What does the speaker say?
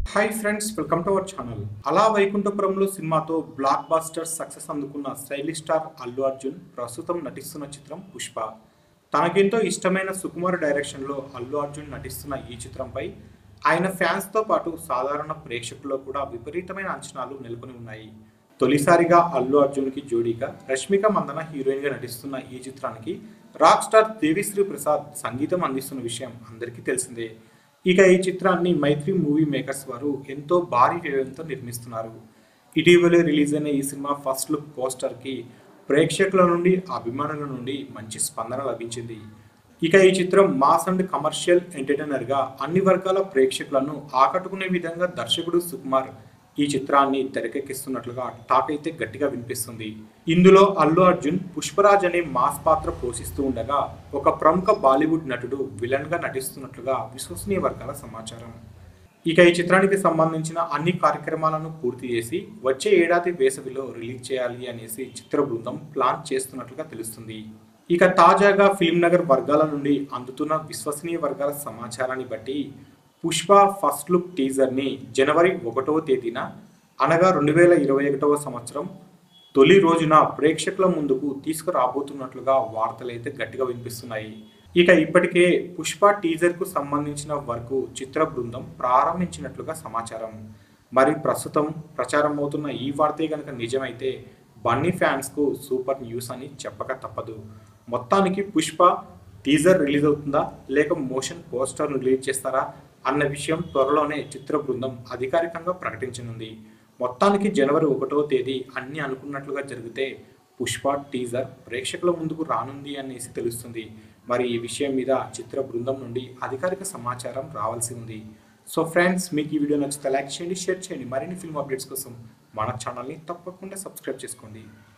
hi friends welcome to our channel అలా వైకుంఠపురంలో సినిమాతో బ్లాక్ బాస్టర్ సక్సెస్ అందుకున్న స్టైలిష్ స్టార్ అల్లు అర్జున్ ప్రస్తుతం నటిస్తున్న చిత్రం పుష్ప తనకెంతో ఇష్టమైన సుకుమార్ డైరెక్షన్లో అల్లు అర్జున్ నటిస్తున్న ఈ చిత్రంపై ఆయన ఫ్యాన్స్తో పాటు సాధారణ ప్రేక్షకుల్లో కూడా విపరీతమైన అంచనాలు నెలకొని ఉన్నాయి తొలిసారిగా అల్లు అర్జున్కి జోడీగా రష్మిక మందన హీరోయిన్గా నటిస్తున్న ఈ చిత్రానికి రాక్ స్టార్ దేవిశ్రీ ప్రసాద్ సంగీతం అందిస్తున్న విషయం అందరికీ తెలిసిందే ఇక ఈ చిత్రాన్ని మైత్రి మూవీ మేకర్స్ వారు ఎంతో భారీ వ్యయంతో నిర్మిస్తున్నారు ఇటీవలే రిలీజ్ అయిన ఈ సినిమా ఫస్ట్ లుక్ పోస్టర్కి ప్రేక్షకుల నుండి అభిమానుల నుండి మంచి స్పందన లభించింది ఇక ఈ చిత్రం మాస్ అండ్ కమర్షియల్ ఎంటర్టైనర్గా అన్ని వర్గాల ప్రేక్షకులను ఆకట్టుకునే విధంగా దర్శకుడు సుకుమార్ ఈ చిత్రాన్ని తెరకెక్కిస్తున్నట్లుగా టాక్ అయితే గట్టిగా వినిపిస్తుంది ఇందులో అల్లు అర్జున్ పుష్పరాజ్ అనే మాస్ పాత్ర పోషిస్తూ ఉండగా ఒక ప్రముఖ బాలీవుడ్ నటుడు విలన్ గా నటిస్తున్నట్లుగా విశ్వసనీయ వర్గాల సమాచారం ఇక ఈ చిత్రానికి సంబంధించిన అన్ని కార్యక్రమాలను పూర్తి చేసి వచ్చే ఏడాది వేసవిలో రిలీజ్ చేయాలి అనేసి చిత్ర బృందం ప్లాన్ చేస్తున్నట్లుగా తెలుస్తుంది ఇక తాజాగా ఫిల్మ్ నగర్ వర్గాల నుండి అందుతున్న విశ్వసనీయ వర్గాల సమాచారాన్ని బట్టి పుష్ప ఫస్ట్ లుక్ టీజర్ని జనవరి ఒకటవ తేదీన అనగా రెండు వేల ఇరవై ఒకటవ సంవత్సరం తొలి రోజున ప్రేక్షకుల ముందుకు తీసుకురాబోతున్నట్లుగా వార్తలైతే గట్టిగా వినిపిస్తున్నాయి ఇక ఇప్పటికే పుష్ప టీజర్కు సంబంధించిన వరకు చిత్ర బృందం ప్రారంభించినట్లుగా సమాచారం మరి ప్రస్తుతం ప్రచారం అవుతున్న ఈ వార్తే కనుక నిజమైతే బన్నీ ఫ్యాన్స్కు సూపర్ న్యూస్ అని చెప్పక తప్పదు మొత్తానికి పుష్ప టీజర్ రిలీజ్ అవుతుందా లేక మోషన్ పోస్టర్ను రిలీజ్ చేస్తారా అన్న విషయం త్వరలోనే చిత్ర బృందం అధికారికంగా ప్రకటించనుంది మొత్తానికి జనవరి ఒకటో తేదీ అన్ని అనుకున్నట్లుగా జరిగితే పుష్ప టీజర్ ప్రేక్షకుల ముందుకు రానుంది అనేసి తెలుస్తుంది మరి ఈ విషయం మీద చిత్ర బృందం నుండి అధికారిక సమాచారం రావాల్సి ఉంది సో ఫ్రెండ్స్ మీకు ఈ వీడియో నచ్చితే లైక్ చేయండి షేర్ చేయండి మరిన్ని ఫిల్మ్ అప్డేట్స్ కోసం మన ఛానల్ని తప్పకుండా సబ్స్క్రైబ్ చేసుకోండి